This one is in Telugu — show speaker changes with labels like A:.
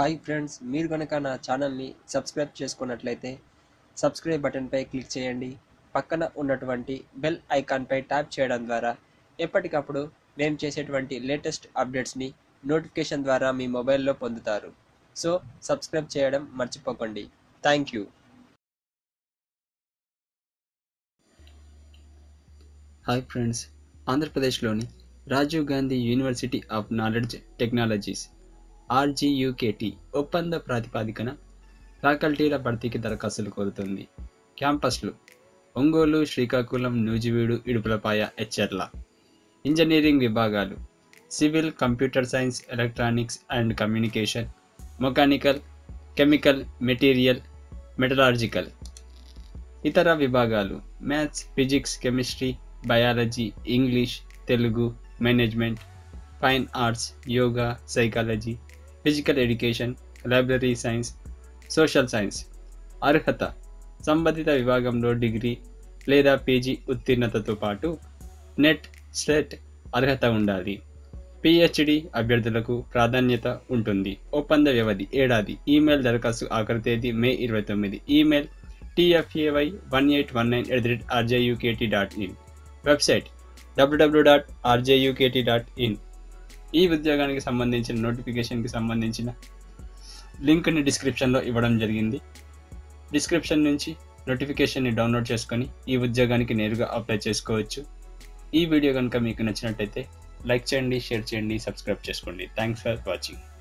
A: హాయ్ ఫ్రెండ్స్ మీరు కనుక నా ఛానల్ని సబ్స్క్రైబ్ చేసుకున్నట్లయితే సబ్స్క్రైబ్ బటన్పై క్లిక్ చేయండి పక్కన ఉన్నటువంటి బెల్ ఐకాన్పై ట్యాప్ చేయడం ద్వారా ఎప్పటికప్పుడు మేము చేసేటువంటి లేటెస్ట్ అప్డేట్స్ని నోటిఫికేషన్ ద్వారా మీ మొబైల్లో పొందుతారు సో సబ్స్క్రైబ్ చేయడం మర్చిపోకండి థ్యాంక్ యూ
B: హాయ్ ఫ్రెండ్స్ ఆంధ్రప్రదేశ్లోని Rajiv Gandhi university of knowledge technologies RGUKT ఒప్పంద ప్రాతిపాదికన ఫ్యాకల్టీల భర్తీకి దరఖాస్తులు కోరుతుంది క్యాంపస్లు ఒంగోలు శ్రీకాకుళం నూజివీడు ఇడుపులపాయ హెచ్ఎర్ల ఇంజనీరింగ్ విభాగాలు civil computer science electronics and communication mechanical chemical material metallurgical ఇతర విభాగాలు maths physics chemistry biology English Telugu management fine arts yoga psychology physical education library science social science అర్హత సంబంధిత విభాగంలో డిగ్రీ లేదా పీజీ ఉత్తీర్ణతతో పాటు నెట్ స్లెట్ అర్హత ఉండాలి పిహెచ్డి అభ్యర్థులకు ప్రాధాన్యత ఉంటుంది ఒప్పంద వ్యవధి ఏడాది ఈమెయిల్ దరఖాస్తు ఆఖరి తేదీ మే ఇరవై తొమ్మిది email TFAY one eight one nine at the rate RJUKT dot in website WWW dot RJUKT dot in ఈ ఉద్యోగానికి సంబంధించిన నోటిఫికేషన్కి సంబంధించిన లింక్ని డిస్క్రిప్షన్లో ఇవ్వడం జరిగింది డిస్క్రిప్షన్ నుంచి నోటిఫికేషన్ని డౌన్లోడ్ చేసుకొని ఈ ఉద్యోగానికి నేరుగా అప్లై చేసుకోవచ్చు ఈ వీడియో కనుక మీకు నచ్చినట్టయితే లైక్ చేయండి షేర్ చేయండి సబ్స్క్రైబ్ చేసుకోండి థ్యాంక్స్ ఫర్ వాచింగ్